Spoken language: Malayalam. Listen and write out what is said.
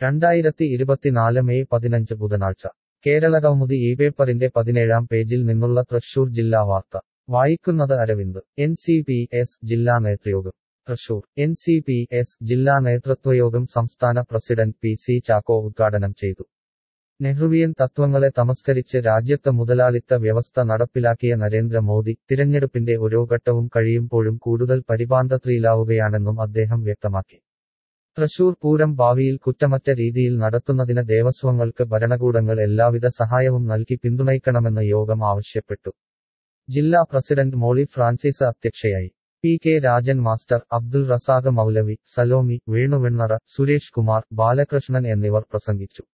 രണ്ടായിരത്തി ഇരുപത്തിനാല് മെയ് പതിനഞ്ച് ബുധനാഴ്ച കേരള കൗമുദി ഈ പേപ്പറിന്റെ പതിനേഴാം പേജിൽ നിന്നുള്ള തൃശൂർ ജില്ലാ വാർത്ത വായിക്കുന്നത് Aravind N C P S ജില്ലാ നേതൃയോഗം Thrissur N C P S ജില്ലാ നേതൃത്വയോഗം സംസ്ഥാന പ്രസിഡന്റ് പി സി ചാക്കോ ഉദ്ഘാടനം ചെയ്തു നെഹ്റുവിയൻ തത്വങ്ങളെ തമസ്കരിച്ച് രാജ്യത്ത് മുതലാളിത്ത വ്യവസ്ഥ നടപ്പിലാക്കിയ നരേന്ദ്രമോദി തിരഞ്ഞെടുപ്പിന്റെ ഓരോ ഘട്ടവും കഴിയുമ്പോഴും കൂടുതൽ പരിപാന്തത്രിയിലാവുകയാണെന്നും അദ്ദേഹം വ്യക്തമാക്കി തൃശൂർ പൂരം ഭാവിയിൽ കുറ്റമറ്റ രീതിയിൽ നടത്തുന്നതിന് ദേവസ്വങ്ങൾക്ക് ഭരണകൂടങ്ങൾ എല്ലാവിധ സഹായവും നൽകി പിന്തുണയ്ക്കണമെന്ന് യോഗം ആവശ്യപ്പെട്ടു ജില്ലാ പ്രസിഡന്റ് മോളി ഫ്രാൻസിസ് അധ്യക്ഷയായി P K Rajan master Abdul Razak മൗലവി സലോമി വേണുവെണ്ണറ സുരേഷ് കുമാർ ബാലകൃഷ്ണൻ എന്നിവർ പ്രസംഗിച്ചു